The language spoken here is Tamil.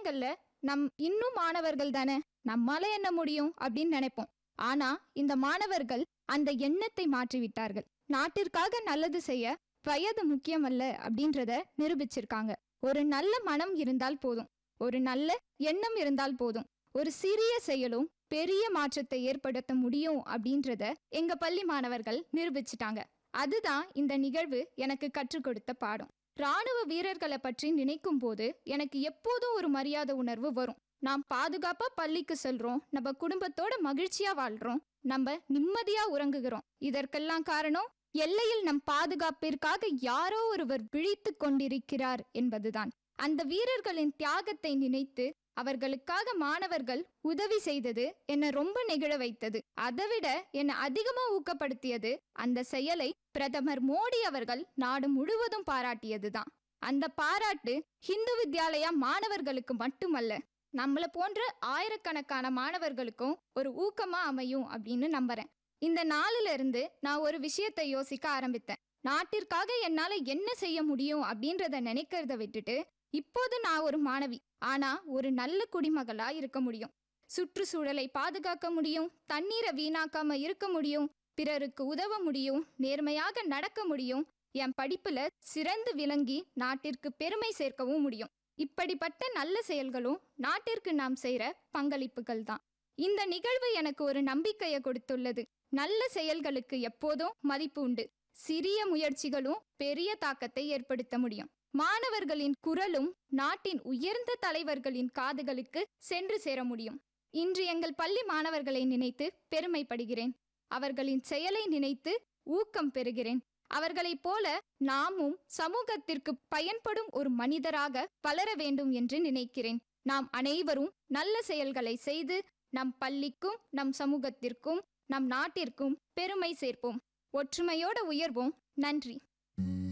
சமயங்கள்ல நம் இன்னும் மாணவர்கள் தானே நம்மால என்ன முடியும் அப்படின்னு நினைப்போம் ஆனா இந்த மாணவர்கள் அந்த எண்ணத்தை மாற்றிவிட்டார்கள் நாட்டிற்காக நல்லது செய்ய வயது முக்கியமல்ல அப்படின்றத நிரூபிச்சிருக்காங்க ஒரு நல்ல மனம் இருந்தால் போதும் ஒரு நல்ல எண்ணம் இருந்தால் போதும் ஒரு சிறிய செயலும் பெரிய மாற்றத்தை ஏற்படுத்த முடியும் அப்படின்றத எங்க பள்ளி மாணவர்கள் நிரூபிச்சிட்டாங்க அதுதான் இந்த நிகழ்வு எனக்கு கற்றுக் கொடுத்த பாடம் ராணுவ வீரர்களை பற்றி நினைக்கும் போது எனக்கு எப்போதும் ஒரு மரியாதை உணர்வு வரும் நாம் பாதுகாப்பா பள்ளிக்கு செல்றோம் நம்ம குடும்பத்தோட மகிழ்ச்சியா வாழ்றோம் நம்ம நிம்மதியா உறங்குகிறோம் இதற்கெல்லாம் காரணம் எல்லையில் நம் பாதுகாப்பிற்காக யாரோ ஒருவர் விழித்து கொண்டிருக்கிறார் என்பதுதான் அந்த வீரர்களின் தியாகத்தை நினைத்து அவர்களுக்காக மாணவர்கள் உதவி செய்தது என்னை ரொம்ப நெகிழ வைத்தது அதைவிட என்னை அதிகமா ஊக்கப்படுத்தியது அந்த செயலை பிரதமர் மோடி அவர்கள் நாடு முழுவதும் பாராட்டியதுதான் அந்த பாராட்டு ஹிந்து வித்யாலயா மாணவர்களுக்கு மட்டுமல்ல நம்மள போன்ற ஆயிரக்கணக்கான மாணவர்களுக்கும் ஒரு ஊக்கமா அமையும் அப்படின்னு நம்புறேன் இந்த நாளில இருந்து நான் ஒரு விஷயத்தை யோசிக்க ஆரம்பித்தேன் நாட்டிற்காக என்னால என்ன செய்ய முடியும் அப்படின்றத நினைக்கிறத விட்டுட்டு இப்போது நான் ஒரு மாணவி ஆனா ஒரு நல்ல குடிமகளா இருக்க முடியும் சுற்றுச்சூழலை பாதுகாக்க முடியும் தண்ணீரை வீணாக்காம இருக்க முடியும் பிறருக்கு உதவ முடியும் நேர்மையாக நடக்க முடியும் என் படிப்புல சிறந்து விளங்கி நாட்டிற்கு பெருமை சேர்க்கவும் முடியும் இப்படிப்பட்ட நல்ல செயல்களும் நாட்டிற்கு நாம் செய்யற பங்களிப்புகள் தான் இந்த நிகழ்வு எனக்கு ஒரு நம்பிக்கையை கொடுத்துள்ளது நல்ல செயல்களுக்கு எப்போதும் மதிப்பு உண்டு சிறிய முயற்சிகளும் பெரிய தாக்கத்தை ஏற்படுத்த முடியும் மாணவர்களின் குரலும் நாட்டின் உயர்ந்த தலைவர்களின் காதுகளுக்கு சென்று சேர முடியும் இன்று எங்கள் பள்ளி மாணவர்களை நினைத்து பெருமைப்படுகிறேன் அவர்களின் செயலை நினைத்து ஊக்கம் பெறுகிறேன் அவர்களைப் போல நாமும் சமூகத்திற்கு பயன்படும் ஒரு மனிதராக வளர வேண்டும் என்று நினைக்கிறேன் நாம் அனைவரும் நல்ல செயல்களை செய்து நம் பள்ளிக்கும் நம் சமூகத்திற்கும் நம் நாட்டிற்கும் பெருமை சேர்ப்போம் ஒற்றுமையோட உயர்வோம் நன்றி